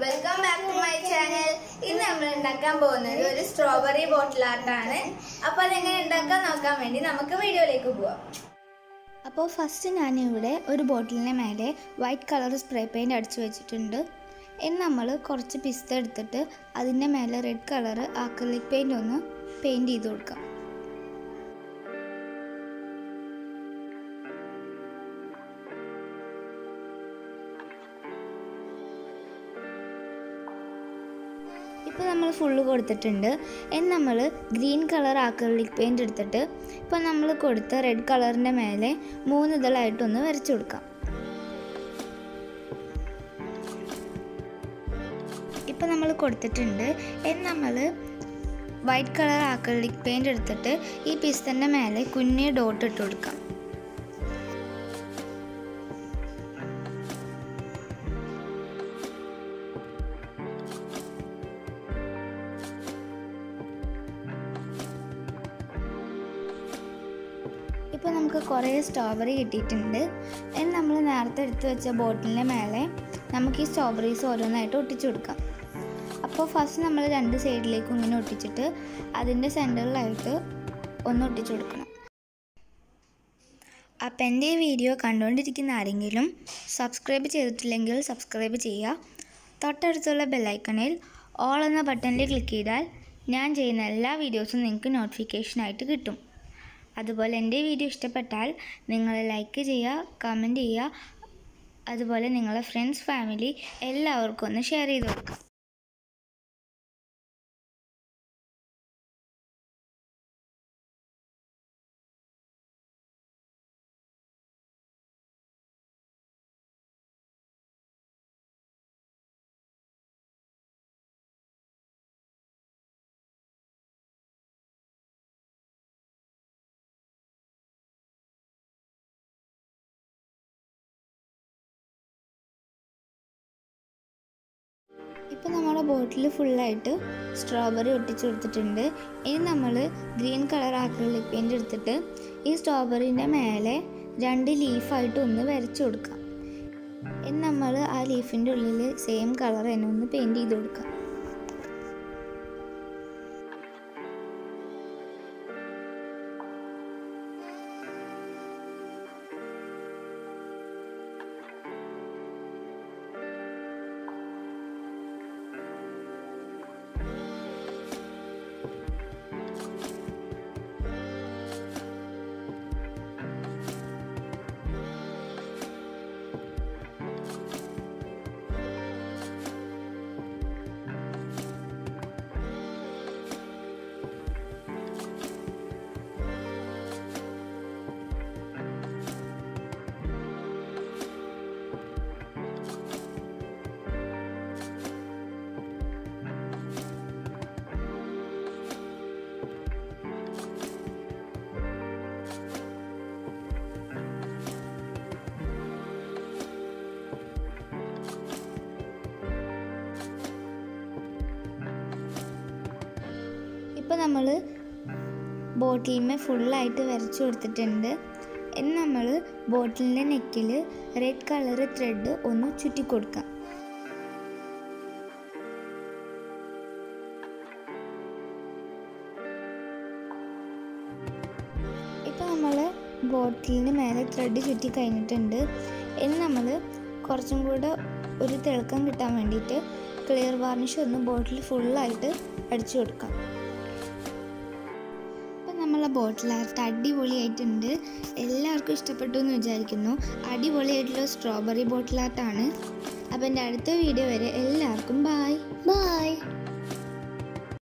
welcome back to my channel ഇന്ന് നമ്മൾ ഉണ്ടാക്കാൻ പോകുന്നത് ഒരു സ്ട്രോബെറി ബോട്ടിൽ ആർട്ടാണ് അപ്പോൾ അതെങ്ങനെ ഉണ്ടാക്കാൻ നോക്കാൻ വേണ്ടി നമുക്ക് വീഡിയോയിലേക്ക് പോവാം അപ്പോൾ ഫസ്റ്റ് ഞാനിവിടെ ഒരു ബോട്ടിലിന് മേലെ വൈറ്റ് കളർ സ്പ്രേ പെയിൻറ് അടിച്ചു വെച്ചിട്ടുണ്ട് ഇനി നമ്മൾ കുറച്ച് പിസ്ത എടുത്തിട്ട് അതിൻ്റെ മേലെ റെഡ് കളർ ആക്രിലിക് പെയിൻ്റ് ഒന്ന് പെയിൻറ് ചെയ്ത് കൊടുക്കാം ഇപ്പോൾ നമ്മൾ ഫുള്ള് കൊടുത്തിട്ടുണ്ട് ഇനി നമ്മൾ ഗ്രീൻ കളർ ആക്രിലിക് പെയിൻ്റ് എടുത്തിട്ട് ഇപ്പോൾ നമ്മൾ കൊടുത്ത റെഡ് കളറിൻ്റെ മേലെ മൂന്ന് ഇതളായിട്ടൊന്ന് വരച്ചു കൊടുക്കാം ഇപ്പോൾ നമ്മൾ കൊടുത്തിട്ടുണ്ട് ഇനി നമ്മൾ വൈറ്റ് കളർ ആക്രിലിക് പെയിൻ്റ് എടുത്തിട്ട് ഈ പിസ്തൻ്റെ മേലെ കുഞ്ഞ് ഡോട്ട് ഇട്ട് കൊടുക്കാം ഇപ്പോൾ നമുക്ക് കുറേ സ്ട്രോബെറി കിട്ടിയിട്ടുണ്ട് ഇനി നമ്മൾ നേരത്തെ എടുത്ത് വെച്ച ബോട്ടിലിൻ്റെ മേലെ നമുക്ക് ഈ സ്ട്രോബെറീസ് ഓരോന്നായിട്ട് ഒട്ടിച്ചു കൊടുക്കാം അപ്പോൾ ഫസ്റ്റ് നമ്മൾ രണ്ട് സൈഡിലേക്കും ഇങ്ങനെ ഒട്ടിച്ചിട്ട് അതിൻ്റെ സെൻറ്ററിലായിട്ട് ഒന്ന് ഒട്ടിച്ചു കൊടുക്കണം അപ്പം എൻ്റെ ഈ വീഡിയോ കണ്ടുകൊണ്ടിരിക്കുന്ന ആരെങ്കിലും സബ്സ്ക്രൈബ് ചെയ്തിട്ടില്ലെങ്കിൽ സബ്സ്ക്രൈബ് ചെയ്യുക തൊട്ടടുത്തുള്ള ബെല്ലൈക്കണിൽ ഓൾ എന്ന ബട്ടണിൽ ക്ലിക്ക് ചെയ്താൽ ഞാൻ ചെയ്യുന്ന എല്ലാ വീഡിയോസും നിങ്ങൾക്ക് നോട്ടിഫിക്കേഷനായിട്ട് കിട്ടും അതുപോലെ എൻ്റെ വീഡിയോ ഇഷ്ടപ്പെട്ടാൽ നിങ്ങൾ ലൈക്ക് ചെയ്യുക കമൻറ്റ് ചെയ്യുക അതുപോലെ നിങ്ങളെ ഫ്രണ്ട്സ് ഫാമിലി എല്ലാവർക്കും ഒന്ന് ഷെയർ ചെയ്ത് കൊടുക്കുക ഇപ്പോൾ നമ്മുടെ ബോട്ടിൽ ഫുള്ളായിട്ട് സ്ട്രോബെറി ഒട്ടിച്ചു കൊടുത്തിട്ടുണ്ട് ഇനി നമ്മൾ ഗ്രീൻ കളർ ആക്രിലിക് പെയിൻ്റ് എടുത്തിട്ട് ഈ സ്ട്രോബെറീൻ്റെ മേലെ രണ്ട് ലീഫായിട്ട് ഒന്ന് വരച്ചു കൊടുക്കാം ഇനി നമ്മൾ ആ ലീഫിൻ്റെ ഉള്ളിൽ സെയിം കളർ തന്നെ ഒന്ന് പെയിൻറ് ചെയ്ത് കൊടുക്കാം ഇപ്പോൾ നമ്മൾ ബോട്ടിലിന്മേ ഫുള്ളായിട്ട് വരച്ചു കൊടുത്തിട്ടുണ്ട് ഇനി നമ്മൾ ബോട്ടിലിൻ്റെ നെക്കിൽ റെഡ് കളർ ത്രെഡ് ഒന്ന് ചുറ്റി കൊടുക്കാം ഇപ്പോൾ നമ്മൾ ബോട്ടിലിന് മേലെ ത്രെഡ് ചുറ്റി കഴിഞ്ഞിട്ടുണ്ട് ഇനി നമ്മൾ കുറച്ചും കൂടെ ഒരു തിളക്കം കിട്ടാൻ വേണ്ടിയിട്ട് ക്ലിയർ വാർണിഷ് ഒന്ന് ബോട്ടിൽ ഫുള്ളായിട്ട് അടിച്ചു കൊടുക്കാം ഇപ്പം നമ്മളെ ബോട്ടിൽ ആർട്ട് അടിപൊളിയായിട്ടുണ്ട് എല്ലാവർക്കും ഇഷ്ടപ്പെട്ടു എന്ന് വിചാരിക്കുന്നു അടിപൊളിയായിട്ടുള്ള സ്ട്രോബെറി ബോട്ടിൽ ആർട്ടാണ് അപ്പം എൻ്റെ അടുത്ത വീഡിയോ വരെ എല്ലാവർക്കും ബായ് ബായ്